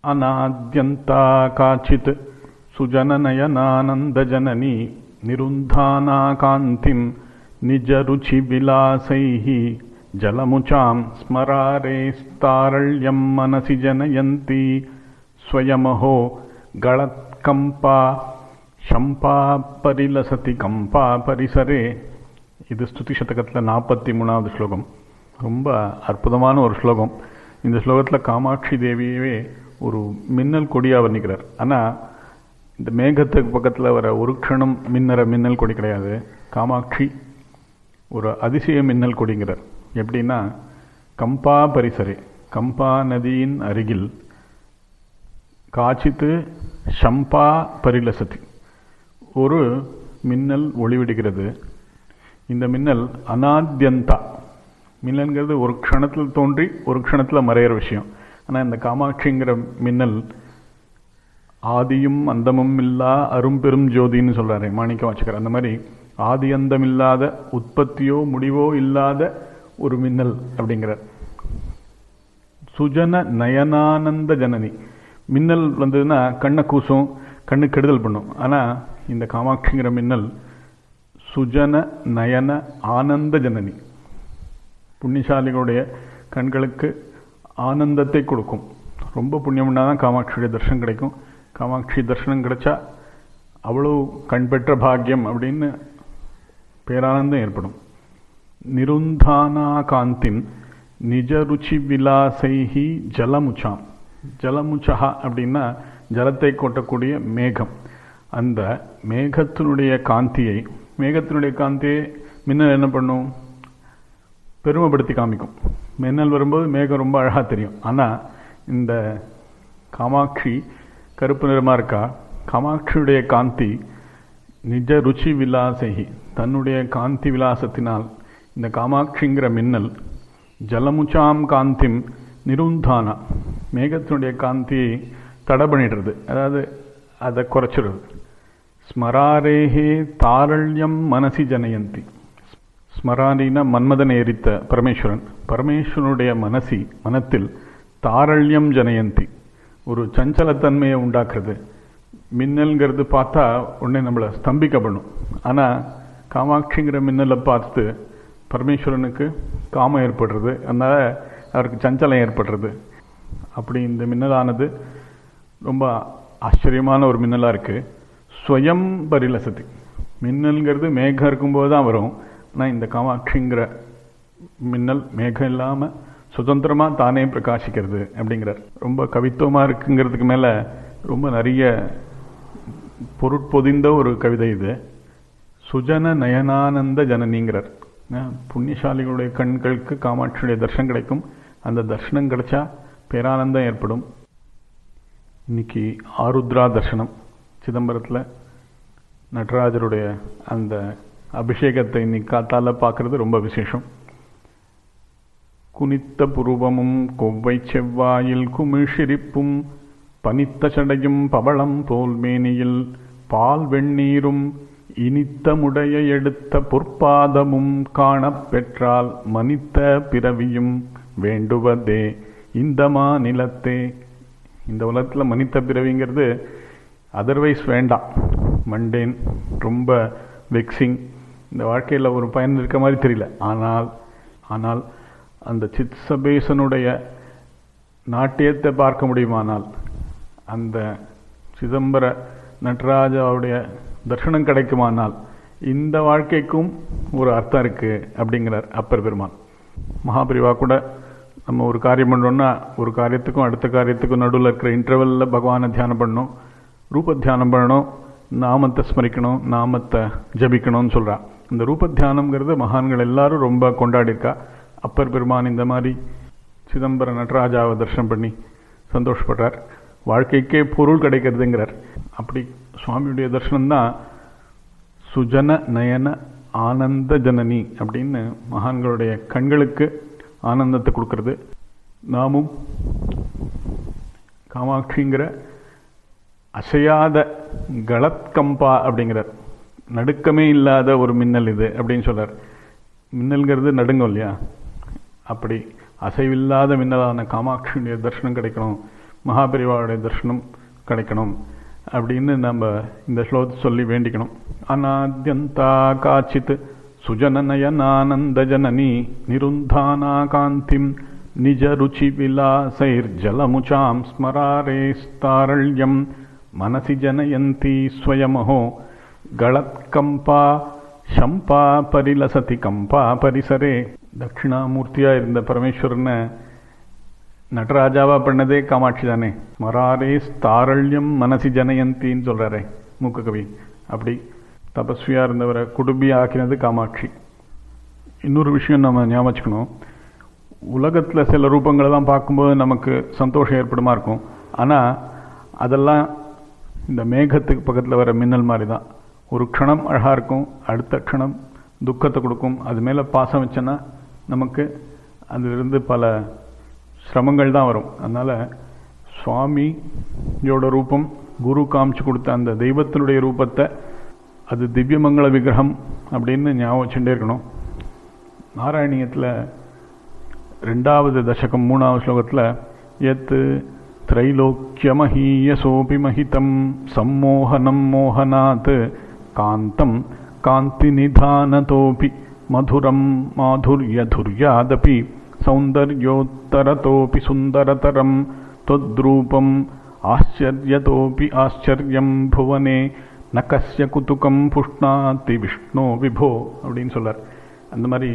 अनाद्यन्ता काचित् सुजननयनानन्दजननी निरुन्धाना कान्तिं निजरुचिविलासैः जलमुचां स्मरारेस्तारल्यं मनसि जनयन्ती स्वयमहो गळत्कम्पा ஷம்பா பரிலசதி கம்பா பரிசரே இது ஸ்துதி சதகத்தில் நாற்பத்தி மூணாவது ஸ்லோகம் ரொம்ப அற்புதமான ஒரு ஸ்லோகம் இந்த ஸ்லோகத்தில் காமாட்சி தேவியவே ஒரு மின்னல் கொடியாக வர்ணிக்கிறார் ஆனால் இந்த மேகத்துக்கு பக்கத்தில் வர ஒரு க்ஷணம் மின்னற மின்னல் கொடி கிடையாது காமாட்சி ஒரு அதிசய மின்னல் கொடிங்கிறார் எப்படின்னா கம்பா பரிசரே கம்பா நதியின் அருகில் காச்சித்து ஷம்பா பரிலசதி ஒரு மின்னல் ஒளிவிடுகிறது இந்த மின்னல் அனாத்யந்தா மின்னல்ங்கிறது ஒரு க்ஷணத்தில் தோன்றி ஒரு க்ஷணத்தில் மறையிற விஷயம் ஆனால் இந்த காமாட்சிங்கிற மின்னல் ஆதியும் அந்தமும் இல்லா அரும்பெரும் ஜோதின்னு சொல்கிறாரு மாணிக்கம் வச்சுக்கிற அந்த மாதிரி ஆதி அந்தம் இல்லாத உற்பத்தியோ முடிவோ இல்லாத ஒரு மின்னல் அப்படிங்கிறார் சுஜன நயனானந்த ஜனனி மின்னல் வந்ததுன்னா கண்ணை கூசும் கண்ணு கெடுதல் பண்ணும் ஆனால் இந்த காமாட்சிங்கிற மின்னல் சுஜன நயன ஆனந்த ஜனனி புண்ணியசாலிகளுடைய கண்களுக்கு ஆனந்தத்தை கொடுக்கும் ரொம்ப புண்ணியம்னா தான் காமாட்சியுடைய தர்ஷனம் கிடைக்கும் காமாட்சி தர்ஷனம் கிடைச்சா அவ்வளோ கண் பெற்ற பாக்கியம் அப்படின்னு பேரானந்தம் ஏற்படும் நிருந்தானா காந்தின் நிஜ ருச்சி விலாசைஹி ஜலமுச்சாம் ஜலமுச்சா அப்படின்னா ஜலத்தை கொட்டக்கூடிய மேகம் அந்த மேகத்தினுடைய காந்தியை மேகத்தினுடைய காந்தியை மின்னல் என்ன பண்ணும் பெருமைப்படுத்தி காமிக்கும் மின்னல் வரும்போது மேகம் ரொம்ப அழகாக தெரியும் ஆனால் இந்த காமாட்சி கருப்பு நிறமாக இருக்கா காமாட்சியுடைய காந்தி நிஜ ருச்சி விலாசகி தன்னுடைய காந்தி விலாசத்தினால் இந்த காமாட்சிங்கிற மின்னல் ஜலமுச்சாம் காந்திம் நிருந்தானா மேகத்தினுடைய காந்தியை தடை பண்ணிடுறது அதாவது அதை குறைச்சிடுறது ஸ்மராரேஹே தாரள்யம் மனசி ஜனயந்தி ஸ்மரானின மன்மதனை எரித்த பரமேஸ்வரன் பரமேஸ்வரனுடைய மனசி மனத்தில் தாரள்யம் ஜனயந்தி ஒரு சஞ்சலத்தன்மையை உண்டாக்குறது மின்னல்ங்கிறது பார்த்தா உடனே நம்மளை ஸ்தம்பிக்க பண்ணும் ஆனால் காமாட்சிங்கிற மின்னலை பார்த்து பரமேஸ்வரனுக்கு காமம் ஏற்படுறது அதனால் அவருக்கு சஞ்சலம் ஏற்படுறது அப்படி இந்த மின்னலானது ரொம்ப ஆச்சரியமான ஒரு மின்னலாக இருக்குது ஸ்வயம் பரிலசதி மின்னல்ங்கிறது மேகம் இருக்கும்போது தான் வரும் ஆனால் இந்த காமாட்சிங்கிற மின்னல் மேகம் இல்லாமல் சுதந்திரமாக தானே பிரகாசிக்கிறது அப்படிங்கிறார் ரொம்ப கவித்துவமாக இருக்குங்கிறதுக்கு மேலே ரொம்ப நிறைய பொருட்பொதிந்த ஒரு கவிதை இது சுஜன நயனானந்த ஜனனிங்கிறார் புண்ணியசாலிகளுடைய கண்களுக்கு காமாட்சியுடைய தர்ஷனம் கிடைக்கும் அந்த தர்ஷனம் கிடைச்சா பேரானந்தம் ஏற்படும் இன்னைக்கு ஆருத்ரா தர்ஷனம் சிதம்பரத்தில் நடராஜருடைய அந்த அபிஷேகத்தை இன்னைக்கு காத்தால பார்க்கறது ரொம்ப விசேஷம் குனித்த புருவமும் கொவ்வை செவ்வாயில் குமிழ்சிரிப்பும் பனித்த சடையும் பவளம் போல் மேனியில் பால் வெந்நீரும் இனித்த முடைய எடுத்த பொற்பாதமும் காணப் பெற்றால் மனித்த பிறவியும் வேண்டுவதே இந்த மாநிலத்தே இந்த உலகத்தில் மனித பிறவிங்கிறது அதர்வைஸ் வேண்டாம் மண்டேன் ரொம்ப வெக்ஸிங் இந்த வாழ்க்கையில் ஒரு பயன் இருக்க மாதிரி தெரியல ஆனால் ஆனால் அந்த சித் சபேசனுடைய நாட்டியத்தை பார்க்க முடியுமானால் அந்த சிதம்பர நடராஜாவுடைய தர்ஷனம் கிடைக்குமானால் இந்த வாழ்க்கைக்கும் ஒரு அர்த்தம் இருக்குது அப்படிங்கிறார் அப்பர் பெருமான் மகாபிரிவா கூட நம்ம ஒரு காரியம் பண்ணுறோன்னா ஒரு காரியத்துக்கும் அடுத்த காரியத்துக்கும் நடுவில் இருக்கிற இன்டர்வலில் பகவானை தியானம் பண்ணணும் ரூப தியானம் பண்ணணும் நாமத்தை ஸ்மரிக்கணும் நாமத்தை ஜபிக்கணும்னு சொல்கிறா இந்த ரூப தியானம்ங்கிறது மகான்கள் எல்லாரும் ரொம்ப கொண்டாடியிருக்கா அப்பர் பெருமான் இந்த மாதிரி சிதம்பர நடராஜாவை தரிசனம் பண்ணி சந்தோஷப்படுறார் வாழ்க்கைக்கே பொருள் கிடைக்கிறதுங்கிறார் அப்படி சுவாமியுடைய தரிசனம் தான் சுஜன நயன ஆனந்த ஜனனி அப்படின்னு மகான்களுடைய கண்களுக்கு ஆனந்தத்தை கொடுக்கறது நாமும் காமாட்சிங்கிற அசையாத கலத்கம்பா அப்படிங்கிறார் நடுக்கமே இல்லாத ஒரு மின்னல் இது அப்படின்னு சொல்றார் மின்னல்ங்கிறது நடுங்கும் இல்லையா அப்படி அசைவில்லாத மின்னலான காமாட்சியுடைய தரிசனம் கிடைக்கணும் மகாபெரிவாவுடைய தரிசனம் கிடைக்கணும் அப்படின்னு நம்ம இந்த ஸ்லோகத்தை சொல்லி வேண்டிக்கணும் அநாத்யந்தா காச்சித் சுஜனநயனானந்த ஜனனி நிருந்தானா காந்திம் நிஜ ருச்சி விலாசைர்ஜலமுச்சாம் ஸ்மராரேஸ்தாரள்யம் மனசி ஜனயந்தி ஸ்வயமஹோ களத்கம்பா ஷம்பா பரிலசதி கம்பா பரிசரே தட்சிணாமூர்த்தியா இருந்த பரமேஸ்வரனை நடராஜாவா பண்ணதே காமாட்சி தானே ஸ்மராரே ஸ்தாரள்யம் மனசி ஜனயந்தின்னு சொல்றாரே மூக்க கவி அப்படி தபஸ்வியா இருந்தவரை குடும்பி ஆக்கினது காமாட்சி இன்னொரு விஷயம் நம்ம ஞாபகம் வச்சுக்கணும் உலகத்தில் சில ரூபங்களை தான் பார்க்கும்போது நமக்கு சந்தோஷம் ஏற்படுமா இருக்கும் ஆனால் அதெல்லாம் இந்த மேகத்துக்கு பக்கத்தில் வர மின்னல் மாதிரி தான் ஒரு க்ஷணம் அழகாக இருக்கும் அடுத்த க்ஷணம் துக்கத்தை கொடுக்கும் அது மேலே பாசம் வச்சோன்னா நமக்கு அதிலிருந்து பல சிரமங்கள் தான் வரும் அதனால் சுவாமியோட ரூபம் குரு காமிச்சு கொடுத்த அந்த தெய்வத்தினுடைய ரூபத்தை அது திவ்யமங்கள விக்கிரகம் அப்படின்னு ஞாபகம் வச்சுட்டே இருக்கணும் நாராயணியத்தில் ரெண்டாவது தசகம் மூணாவது ஸ்லோகத்தில் எத்து திரைலோக்கியமஹீயசோபி மகிதம் சம்மோகனம் மோகனாத் காந்தம் காந்தி நிதானதோபி மதுரம் மாதுர்யதுர்யாதபி சௌந்தர்யோத்தரதோபி சுந்தரதரம் தொத்ரூபம் ஆச்சரியதோபி ஆச்சரியம் புவனே நகஸ்ய குத்துக்கம் புஷ்ணாத்தி விஷ்ணு விபோ அப்படின்னு சொல்லார் அந்த மாதிரி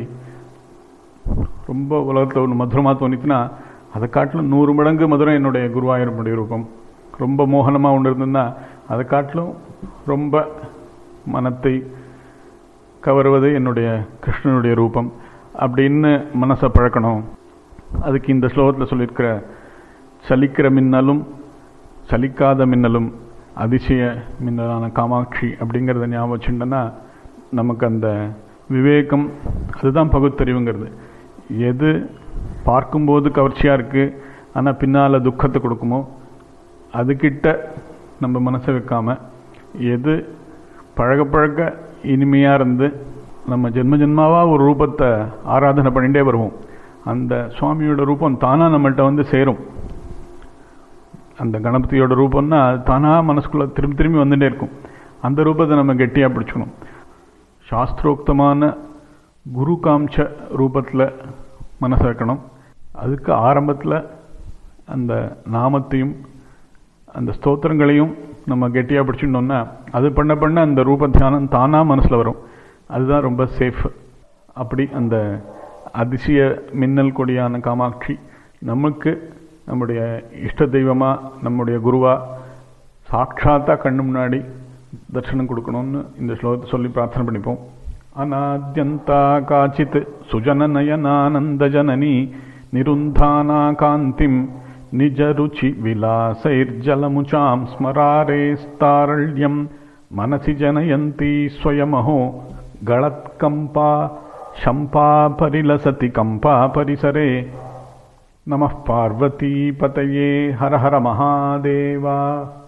ரொம்ப உலகத்தில் ஒன்று மதுரமாக தோணித்துனா அதை காட்டிலும் நூறு மடங்கு மதுரம் என்னுடைய குருவாயூரனுடைய ரூபம் ரொம்ப மோகனமாக ஒன்று இருந்ததுன்னா அதை காட்டிலும் ரொம்ப மனத்தை கவருவது என்னுடைய கிருஷ்ணனுடைய ரூபம் அப்படின்னு மனசை பழக்கணும் அதுக்கு இந்த ஸ்லோகத்தில் சொல்லியிருக்கிற சலிக்கிற மின்னலும் சலிக்காத மின்னலும் அதிசய மின்னலான காமாட்சி அப்படிங்கிறத ஞாபகம் வச்சுட்டோன்னா நமக்கு அந்த விவேகம் அதுதான் பகுத்தறிவுங்கிறது எது பார்க்கும்போது கவர்ச்சியாக இருக்குது ஆனால் பின்னால் துக்கத்தை கொடுக்குமோ அதுக்கிட்ட நம்ம மனசை வைக்காம எது பழக பழக இனிமையாக இருந்து நம்ம ஜென்ம ஜென்மாவாக ஒரு ரூபத்தை ஆராதனை பண்ணிகிட்டே வருவோம் அந்த சுவாமியோட ரூபம் தானாக நம்மள்கிட்ட வந்து சேரும் அந்த கணபதியோட ரூபம்னா அது தானாக மனசுக்குள்ளே திரும்பி திரும்பி வந்துட்டே இருக்கும் அந்த ரூபத்தை நம்ம கெட்டியாக பிடிச்சிக்கணும் சாஸ்திரோக்தமான குரு காமிச்ச ரூபத்தில் மனசை வைக்கணும் அதுக்கு ஆரம்பத்தில் அந்த நாமத்தையும் அந்த ஸ்தோத்திரங்களையும் நம்ம கெட்டியாக பிடிச்சிட்டோம்னா அது பண்ண பண்ண அந்த ரூப தியானம் தானாக மனசில் வரும் அதுதான் ரொம்ப சேஃப் அப்படி அந்த அதிசய மின்னல் கொடியான காமாட்சி நமக்கு நம்முடைய இஷ்ட தெய்வமாக நம்முடைய குருவா சாட்சாத்தாக கண்ணு முன்னாடி தர்சனம் கொடுக்கணும்னு இந்த ஸ்லோகத்தை சொல்லி பிரார்த்தனை பண்ணிப்போம் அநாத்யந்தா காச்சித் சுஜனநயனானந்த ஜனனி நிருந்தானா காந்திம் நிஜ ருச்சி விலாசைர்ஜலமுச்சாம் ஸ்மராரேஸ்தாரள்யம் மனசி ஜனயந்தி ஸ்வயமஹோ களத்கம்பா शम्पा परिलसति कम्पा परिसरे नमः पार्वतीपतये हर हर महादेवा